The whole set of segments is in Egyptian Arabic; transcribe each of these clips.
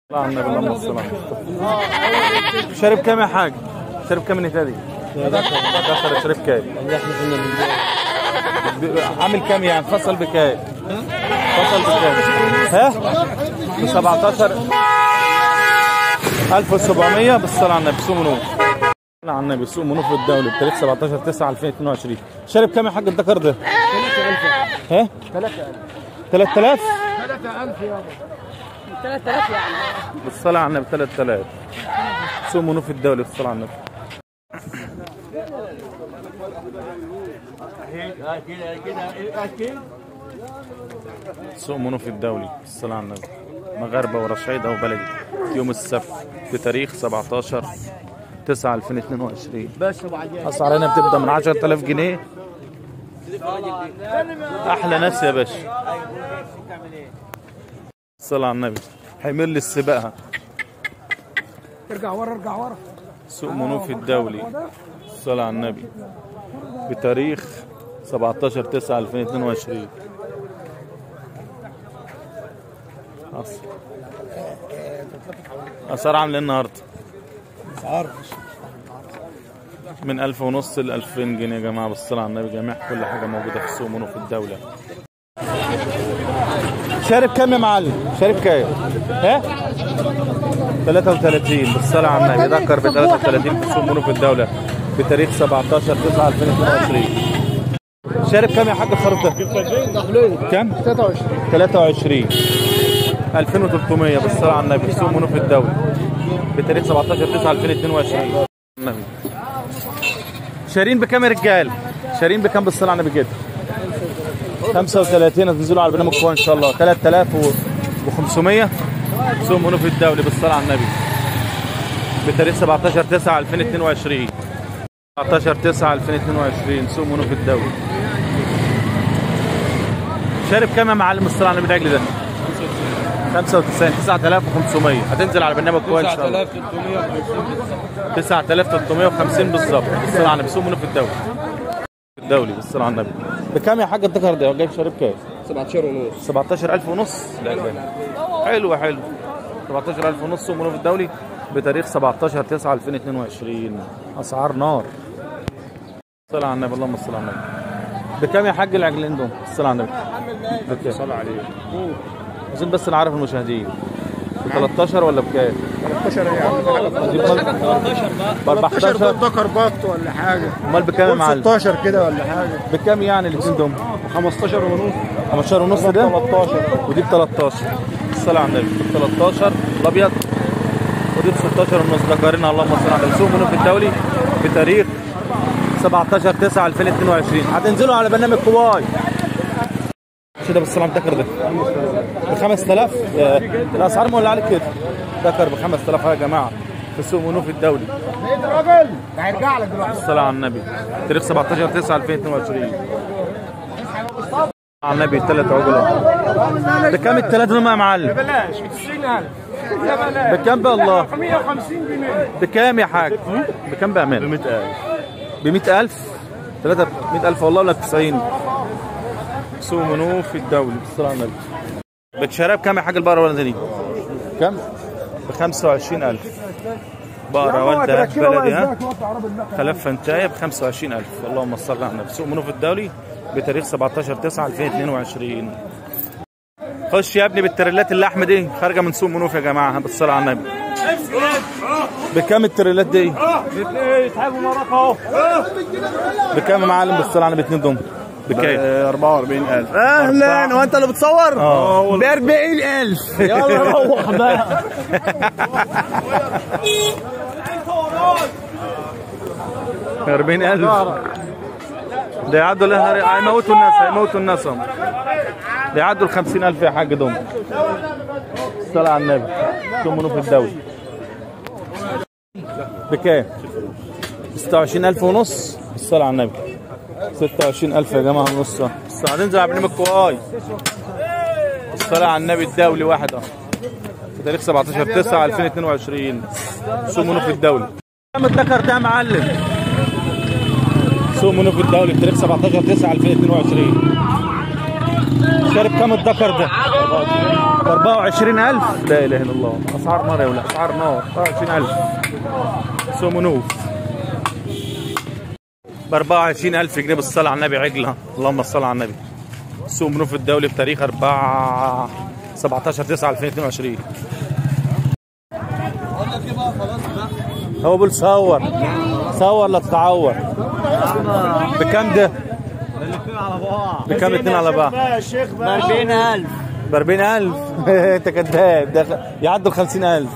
الله على النبي اللهم صل على النبي. شرب كام يا حاج؟ شرب كام من هذه؟ ذكر شرب كام؟ عامل كام يعني فصل بكام؟ فصل بكام؟ ها؟ ب 17 1700 بالصلاة على النبي سوق منوف صلى على النبي سوق منوف الدولي بتاريخ 17 9 2022 شرب كام يا حاج الذكر ده؟ 3000 ها؟ 3000 3000 يعني بالصلاة على النبي 3000 سوق منوف الدولي بالصلاة على النبي سوق منوف الدولي بالصلاة على النبي مغاربة ورشيدة وبلدي يوم السبت بتاريخ 17 9 2022 أسعارنا بتبدأ من 10000 جنيه أحلى ناس يا باشا الصلاة على النبي حمل السباقة ارجع ورا ارجع ورا سوق منوف الدولي الصلاة على النبي بتاريخ 17 9 2022 أص- أسعار عاملة إيه النهاردة؟ اسعار من 1000 ونص ل 2000 جنيه يا جماعة بالصلاة على النبي جميع كل حاجة موجودة في سوق منوف الدولة شارب كام يا معلم؟ شارب كام؟ ها؟ 33 بالصلاة على النبي ذكر ب 33 في سوق منوف الدولة بتاريخ 17 9 2022 شارب كام يا حاج الخروف ده؟ كام؟ 23 23 2300 بالصلاة على النبي في سوق منوف الدولي بتاريخ 17 9 2022 النبي شارين بكام يا رجال؟ شارين بكام بالصلاة على النبي كده؟ 35 هتنزلوا على البرنامج كويس ان شاء الله 3500 سوق منوف الدولي بالصلاة على النبي بتاريخ 17 9 2022 17 9 2022 سوق منوف الدولي شارب كام يا معلم الصلاة على النبي العجل ده؟ 95 9500 هتنزل على البرنامج كويس ان شاء الله 9350 بالظبط بالصلاة على النبي سوق منوف الدولي الدولي بالصلاة على النبي بكام يا حاج الذكر ده جايب شارب كام؟ 17 ونص 17000 ونص لا لا. حلو حلو 17000 ونص سوق منوف الدولي بتاريخ 17 9 2022 اسعار نار صلى على النبي اللهم صل على النبي بكام يا حاج العجلين دول؟ صلى على النبي بكام؟ صلى عليه عايزين بس نعرف المشاهدين ب 13 ولا بكام؟ 13 يا عم ب 14 ذكر بط ولا حاجه امال بكام يا معلم؟ 16 كده ولا حاجه بكام يعني الاثنين دول؟ 15 ونص 15 ونص ده 13 ودي ب 13 الصلاة على النبي ب 13 الابيض ودي ب 16 ونص ذكرنا اللهم صل على النبي سوق منوف الدولي بتاريخ 17 9 2022 هتنزلوا على برنامج كواي كده بالصلاة على الذكر ده ب 5000 يا- الاسعار مولعه عليك كده ذكر ب 5000 يا جماعه في سوق منوف الدولي ايه يا راجل ده هيرجع لك دلوقتي الصلاة على النبي تاريخ 17 9 2022 على النبي ثلاث عقلة بكام الثلاثة دول يا معلم؟ بلاش ب 90000 يا بلاش بكام بقى الله؟ 150 جنيه بكام يا حاج؟ بكام بأمان؟ ب 100000 ب 100000 3 100000 والله ولا 90 سوق منوف الدولي بالصلاة على النبي بتشرب كام يا حاج البقرة ولا دي؟ كام؟ ب 25000 بقرة والدة بلدي ها؟ خلاف فنتايه ب 25000 اللهم صل على النبي سوق منوف الدولي بتاريخ 17 9 2022 خش يا ابني بالتريلات اللحمه دي خارجه من سوق منوف يا جماعه بالصلاه على النبي بكام التريلات دي؟ يسحبوا وراك اهو بكام يا معلم بالصلاه على النبي اتنين دول؟ بكام؟ 44000 اهلا وانت اللي بتصور؟ اه ب 40000 يلا روح بقى 40000 ده يعدوا لها هيموتوا الناس هيموتوا الناس هم ده يعدوا ال 50000 يا حاج دول الصلاة على النبي سوق منوف الدولي بكام؟ 26000 ونص الصلاة على النبي 26000 يا جماعة ونص بس هننزل على برنامج كواي الصلاة على النبي الدولي واحد اهو في تاريخ 17 9 2022 سوق منوف الدولي كم الذكر ده يا معلم؟ سوق منوف الدولي بتاريخ 17 9 2022 شارب كام الذكر ده؟ ب 24000 لا اله الا الله اسعار نار يا ولاد اسعار نار 24000 سوق منوف ب 24000 جنيه بالصلاه على النبي عجله اللهم صل على النبي سوق منوف الدولي بتاريخ 4 17 9 2022 هو بيقول صور صور لا تتعور بكام ده؟ بكام اتنين على بعض؟ يا شيخ ب 40000 ب 40000 انت كذاب ده يعدوا ال 50000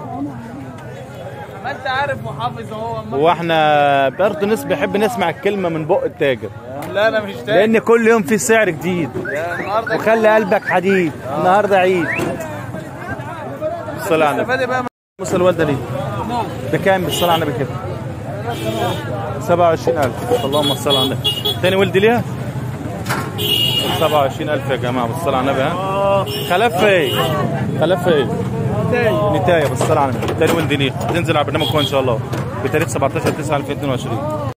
ما انت عارف محافظ اهو واحنا برضه ناس بنحب نسمع الكلمه من بق التاجر لا انا مش تاني لان كل يوم في سعر جديد النهارده وخلي قلبك حديد النهارده عيد الصلاة على النبي فادي بقى بص الوالده ليه بكام بالصلاة على النبي كده 27000 اللهم صل على النبي تاني ولد ليها 27000 يا جماعه بالصلاة على النبي ها خلف ايه خلف ايه نتايه بالصلاة على النبي تاني ولد ليها تنزل على برنامج ان شاء الله بتاريخ 17 9 2022